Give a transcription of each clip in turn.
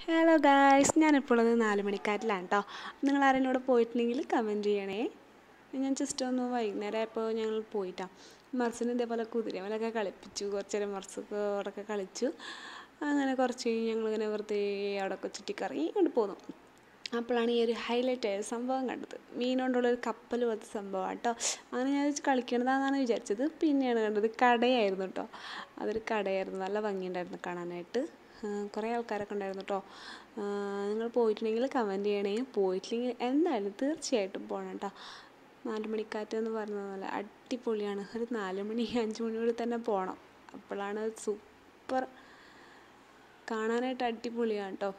hello guys ഞാനിപ്പോൾ ഉള്ളത് നാല് മണിക്കാറ്റിലാണ് കേട്ടോ നിങ്ങൾ ആരെങ്കിലും ഇവിടെ പോയിട്ടുണ്ടെങ്കിൽ കമൻറ്റ് ചെയ്യണേ ഞാൻ ജസ്റ്റ് ഒന്ന് വൈകുന്നേരം ആയപ്പോൾ ഞങ്ങൾ പോയിട്ടാ മർസിന് ഇതേപോലെ കുതിരമലൊക്കെ കളിപ്പിച്ചു കുറച്ച് നേരം മർസൊക്കെ അവിടെയൊക്കെ കളിച്ചു അങ്ങനെ കുറച്ച് കഴിഞ്ഞ് ഞങ്ങളിങ്ങനെ വെറുതെ അവിടെയൊക്കെ ചുറ്റിക്കറങ്ങി ഇങ്ങോട്ട് പോന്നു അപ്പോഴാണ് ഈ ഒരു ഹൈലൈറ്റ് ആയ സംഭവം കണ്ടത് മീൻ കൊണ്ടുള്ളൊരു കപ്പൽ പോലത്തെ സംഭവം കേട്ടോ അങ്ങനെ ഞാൻ വിചാരിച്ച് വിചാരിച്ചത് പിന്നെയാണ് കണ്ടത് കടയായിരുന്നു കേട്ടോ അതൊരു കടയായിരുന്നു നല്ല ഭംഗിയുണ്ടായിരുന്നു കാണാനായിട്ട് കുറേ ആൾക്കാരൊക്കെ ഉണ്ടായിരുന്നു കേട്ടോ നിങ്ങൾ പോയിട്ടുണ്ടെങ്കിൽ കമൻറ്റ് ചെയ്യണേ പോയിട്ടില്ലെങ്കിൽ എന്തായാലും തീർച്ചയായിട്ടും പോകണം കേട്ടോ നാല് മണിക്കാറ്റ് എന്ന് പറഞ്ഞത് നല്ല അടിപൊളിയാണ് ഒരു നാല് മണി അഞ്ച് മണിയോട് തന്നെ പോകണം അപ്പോഴാണ് സൂപ്പർ കാണാനായിട്ട് അടിപൊളിയാണ് കേട്ടോ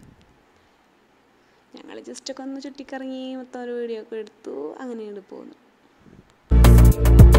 ഞങ്ങൾ ജസ്റ്റൊക്കെ ഒന്ന് ചുറ്റിക്കറങ്ങി മൊത്തം ഒരു വീഡിയോ ഒക്കെ എടുത്തു അങ്ങനെ ഇങ്ങോട്ട് പോന്നു